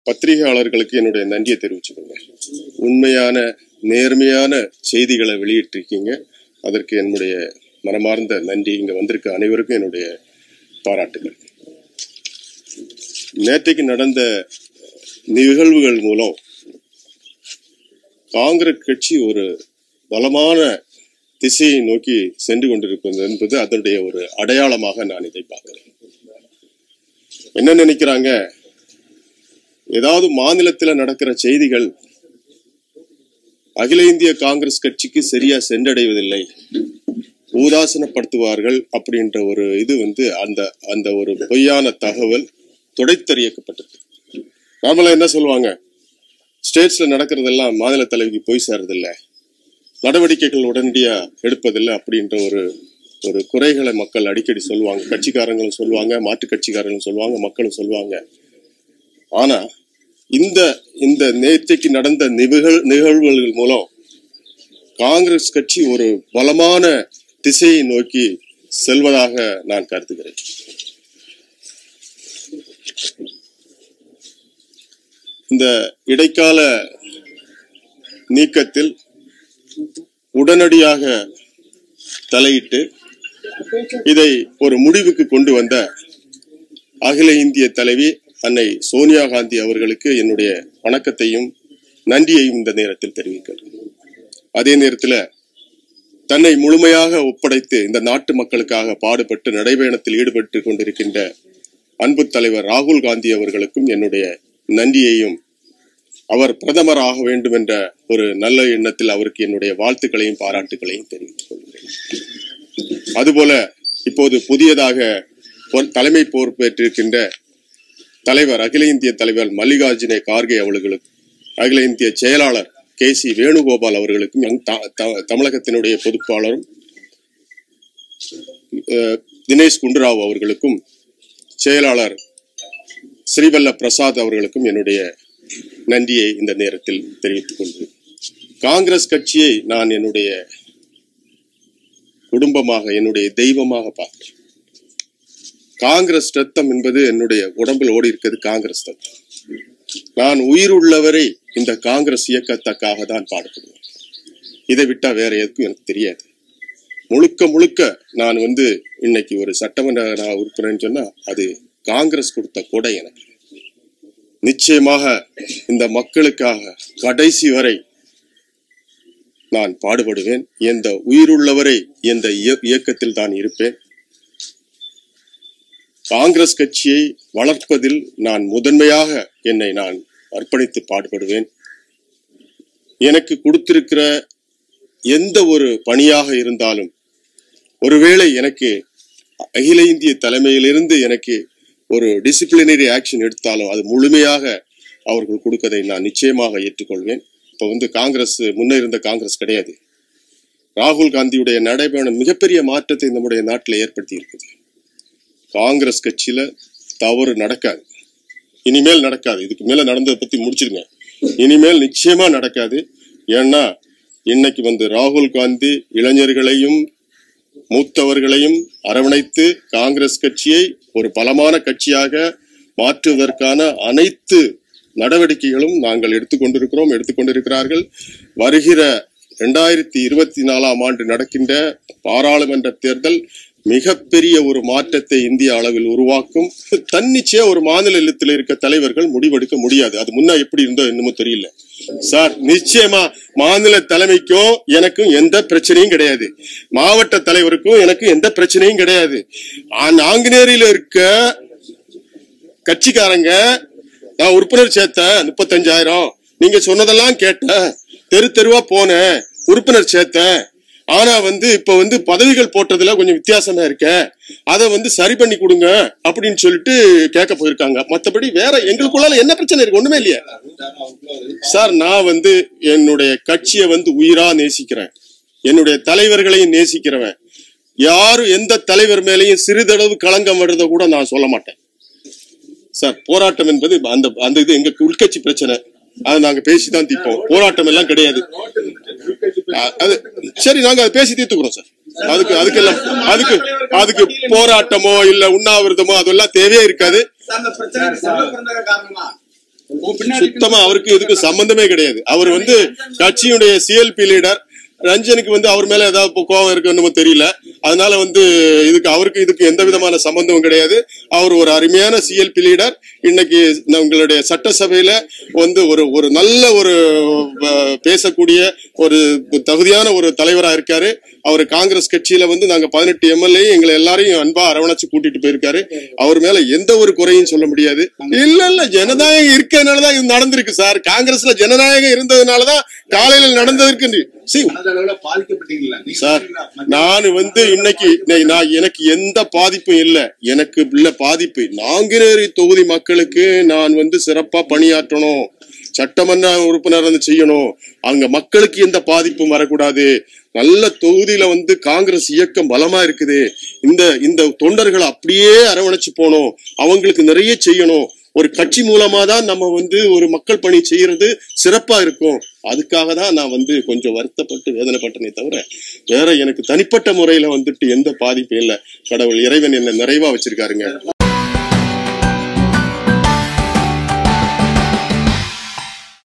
பத்திரிகையாளர்களுக்கு என்னுடைய நன்றியை தெரிவிச்சுக்கோங்க உண்மையான நேர்மையான செய்திகளை வெளியிட்டிருக்கீங்க அதற்கு என்னுடைய மனமார்ந்த நன்றி இங்க வந்திருக்க அனைவருக்கும் என்னுடைய பாராட்டுகள் நேற்றைக்கு நடந்த நிகழ்வுகள் மூலம் காங்கிரஸ் கட்சி ஒரு பலமான திசையை நோக்கி சென்று கொண்டிருப்பது என்பது அதனுடைய ஒரு அடையாளமாக நான் இதை பார்க்கிறேன் என்ன நினைக்கிறாங்க ஏதாவது மாநிலத்தில் நடக்கிற செய்திகள் அகில இந்திய காங்கிரஸ் கட்சிக்கு சரியா சென்றடைவதில்லை ஊதாசனப்படுத்துவார்கள் அப்படின்ற ஒரு இது வந்து அந்த அந்த ஒரு பொய்யான தகவல் துடைத்தறியக்கப்பட்டிருக்கு நார்மலா என்ன சொல்லுவாங்க ஸ்டேட்ஸ்ல நடக்கிறதெல்லாம் மாநில தலைவிக்கு போய் சேர்றதில்ல நடவடிக்கைகள் உடனடியா எடுப்பதில்லை அப்படின்ற ஒரு ஒரு குறைகளை மக்கள் அடிக்கடி சொல்லுவாங்க கட்சிக்காரங்களும் சொல்லுவாங்க மாற்று கட்சிக்காரங்களும் சொல்லுவாங்க மக்களும் சொல்லுவாங்க ஆனா இந்த இந்த நேற்றைக்கு நடந்த நிகழ் நிகழ்வுகள் மூலம் காங்கிரஸ் கட்சி ஒரு பலமான திசையை நோக்கி செல்வதாக நான் கருதுகிறேன் இந்த இடைக்கால நீக்கத்தில் உடனடியாக தலையிட்டு இதை ஒரு முடிவுக்கு கொண்டு வந்த அகில இந்திய தலைவி அன்னை சோனியா காந்தி அவர்களுக்கு என்னுடைய வணக்கத்தையும் நன்றியையும் இந்த நேரத்தில் தெரிவிக்கிறேன் அதே நேரத்தில் தன்னை முழுமையாக ஒப்படைத்து இந்த நாட்டு மக்களுக்காக பாடுபட்டு நடைபயணத்தில் ஈடுபட்டு கொண்டிருக்கின்ற அன்பு தலைவர் ராகுல் காந்தி அவர்களுக்கும் என்னுடைய நன்றியையும் அவர் பிரதமராக வேண்டும் என்ற ஒரு நல்ல எண்ணத்தில் அவருக்கு என்னுடைய வாழ்த்துக்களையும் பாராட்டுகளையும் தெரிவித்துக் கொள்கிறேன் அதுபோல இப்போது புதியதாக பொ- தலைமை பொறுப்பேற்றிருக்கின்ற தலைவர் அகில இந்திய தலைவர் மல்லிகார்ஜுன கார்கே அவர்களுக்கு அகில இந்திய செயலாளர் கே சி வேணுகோபால் அவர்களுக்கும் எங் த- த- தமிழகத்தினுடைய பொதுப்பாளரும் அஹ், தினேஷ் குண்டுராவ் அவர்களுக்கும் செயலாளர் ஸ்ரீவல்ல பிரசாத் அவர்களுக்கும் என்னுடைய நன்றியை இந்த நேரத்தில் தெரிவித்துக் கொள்கிறேன் காங்கிரஸ் கட்சியை நான் என்னுடைய குடும்பமாக என்னுடைய தெய்வமாக பார்க்கிறேன் காங்கிரஸ் ரத்தம் என்பது என்னுடைய உடம்பில் ஓடி இருக்கிறது காங்கிரஸ் ரத்தம் நான் உயிர் உள்ளவரை இந்த காங்கிரஸ் இயக்கத்துக்காக தான் பாடுபடுவேன் இதை விட்டா வேற எதுக்கும் எனக்கு தெரியாது முழுக்க முழுக்க நான் வந்து இன்னைக்கு ஒரு சட்டமன்ற நான் உறுப்பினர்னு சொன்னா அது காங்கிரஸ் கொடுத்த கொடை எனக்கு நிச்சயமாக இந்த மக்களுக்காக கடைசி வரை நான் பாடுபடுவேன் எந்த உயிருள்ளவரை எந்த இய- இயக்கத்தில் தான் இருப்பேன் காங்கிரஸ் கட்சியை வளர்ப்பதில் நான் முதன்மையாக என்னை நான் அர்ப்பணித்து பாடுபடுவேன் எனக்கு கொடுத்திருக்கிற எந்த ஒரு பணியாக இருந்தாலும் ஒருவேளை எனக்கு அகில இந்திய தலைமையிலிருந்து எனக்கு ஒரு டிசிப்ளினரி ஆக்ஷன் எடுத்தாலும் அது முழுமையாக அவர்கள் கொடுக்கதை நான் நிச்சயமாக ஏற்றுக்கொள்வேன் இப்போ வந்து காங்கிரஸ் முன்ன இருந்த காங்கிரஸ் கிடையாது ராகுல் காந்தியுடைய நடைபயணம் மிகப்பெரிய மாற்றத்தை நம்முடைய நாட்டில் ஏற்படுத்தி இருக்குது காங்கிரஸ் கட்சியில தவறு நடக்காது இனிமேல் நடக்காது இதுக்கு மேல நடந்ததை பத்தி முடிச்சிருங்க இனிமேல் நிச்சயமா நடக்காது ஏன்னா இன்னைக்கு வந்து ராகுல் காந்தி இளைஞர்களையும் மூத்தவர்களையும் அரவணைத்து காங்கிரஸ் கட்சியை ஒரு பலமான கட்சியாக மாற்றுவதற்கான அனைத்து நடவடிக்கைகளும் நாங்கள் எடுத்துக்கொண்டிருக்கிறோம் எடுத்துக்கொண்டிருக்கிறார்கள் வருகிற இரண்டாயிரத்தி இருபத்தி நாலாம் ஆண்டு நடக்கின்ற பாராளுமன்ற தேர்தல் மிகப்பெரிய ஒரு மாற்றத்தை இந்திய அளவில் உருவாக்கும் தன்னிச்சையா ஒரு மாநிலத்தில் இருக்க தலைவர்கள் முடிவெடுக்க முடியாது அது முன்ன எப்படி இருந்தோ என்னமோ தெரியல சார் நிச்சயமா மாநில தலைமைக்கும் எனக்கும் எந்த பிரச்சனையும் கிடையாது மாவட்ட தலைவருக்கும் எனக்கும் எந்த பிரச்சனையும் கிடையாது ஆ- நாங்குநேரியில இருக்க கட்சிக்காரங்க நான் உறுப்பினர் சேர்த்தேன் முப்பத்தஞ்சாயிரம் நீங்க சொன்னதெல்லாம் கேட்டேன் தெரு தெருவா போனேன் உறுப்பினர் சேர்த்தேன் ஆனா வந்து இப்ப வந்து பதவிகள் போட்டதுல கொஞ்சம் வித்தியாசமா இருக்க அதை வந்து சரி பண்ணி கொடுங்க அப்படின்னு சொல்லிட்டு கேட்க போயிருக்காங்க மத்தபடி வேற எங்களுக்குள்ளால என்ன பிரச்சனை இருக்கு ஒண்ணுமே இல்லையா சார் நான் வந்து என்னுடைய கட்சியை வந்து உயிரா நேசிக்கிறேன் என்னுடைய தலைவர்களையும் நேசிக்கிறவன் யாரும் எந்த தலைவர் மேலேயும் சிறிதளவு களங்கம் வர்றதை கூட நான் சொல்ல மாட்டேன் சார் போராட்டம் என்பது அந்த அந்த இது எங்க உள்கட்சி பிரச்சனை அதை நாங்க பேசிதான் தீர்ப்போம் போராட்டம் எல்லாம் கிடையாது அ- அது சரி நாங்க அதை பேசி தீர்த்துக்கிறோம் சார் அதுக்கு அதுக்கெல்லாம் அதுக்கு அதுக்கு போராட்டமோ இல்ல உண்ணாவிரதமோ அதெல்லாம் தேவையே இருக்காது சார், அந்த பிரச்சனைக்கு செல்வ பிறந்தக காரணமா சுத்தமா அவருக்கு இதுக்கு சம்பந்தமே கிடையாது அவர் வந்து கட்சியுடைய சிஎல்பி லீடர் ரஞ்சனுக்கு வந்து அவர் மேல ஏதாவது இப்போ கோவம் இருக்குன்னு தெரியல அதனால வந்து இதுக்கு அவருக்கு இதுக்கு எந்த விதமான சம்பந்தமும் கிடையாது அவர் ஒரு அருமையான சிஎல்பி லீடர் இன்னைக்கு உங்களுடைய சட்டசபையில வந்து ஒரு ஒரு நல்ல ஒரு அஹ், பேசக்கூடிய ஒரு தகுதியான ஒரு தலைவரா இருக்காரு அவர் காங்கிரஸ் கட்சியில வந்து நாங்க பதினெட்டு எம்எல்ஏ எங்களை எல்லாரையும் அன்பா அரவணைச்சு கூட்டிட்டு போயிருக்காரு அவர் மேல எந்த ஒரு குறையும் சொல்ல முடியாது இல்ல இல்ல ஜனநாயகம் இருக்கிறதுனாலதான் இது நடந்திருக்கு சார் காங்கிரஸ்ல ஜனநாயகம் இருந்ததுனாலதான் காலையில நடந்ததற்கு See, மனதளவுல பாதிக்கப்பட்டீங்களா நீங்க சார் சொன்னீங்களா? நான் வந்து இன்னைக்கு இன்னைக்கு நான் எனக்கு எந்த பாதிப்பும் இல்ல எனக்கு இல்ல பாதிப்பு நாங்குநேரி தொகுதி மக்களுக்கு நான் வந்து சிறப்பா பணியாற்றணும் சட்டமன்ற உறுப்பினர் வந்து செய்யணும் அங்க மக்களுக்கு எந்த பாதிப்பும் வரக்கூடாது நல்ல தொகுதியில வந்து காங்கிரஸ் இயக்கம் பலமா இருக்குது இந்த இந்த தொண்டர்களை அப்படியே அரவணைச்சு போகணும் அவங்களுக்கு நிறைய செய்யணும் ஒரு கட்சி மூலமா தான் நம்ம வந்து ஒரு மக்கள் பணி செய்யறது சிறப்பா இருக்கும் அதுக்காக தான் நான் வந்து கொஞ்சம் வருத்தப்பட்டு வேதனைப்பட்டனே தவிர வேற எனக்கு தனிப்பட்ட முறையில வந்துட்டு எந்த பாதிப்பும் இல்லை கடவுள் இறைவன் என்ன நிறைவா வச்சிருக்காருங்க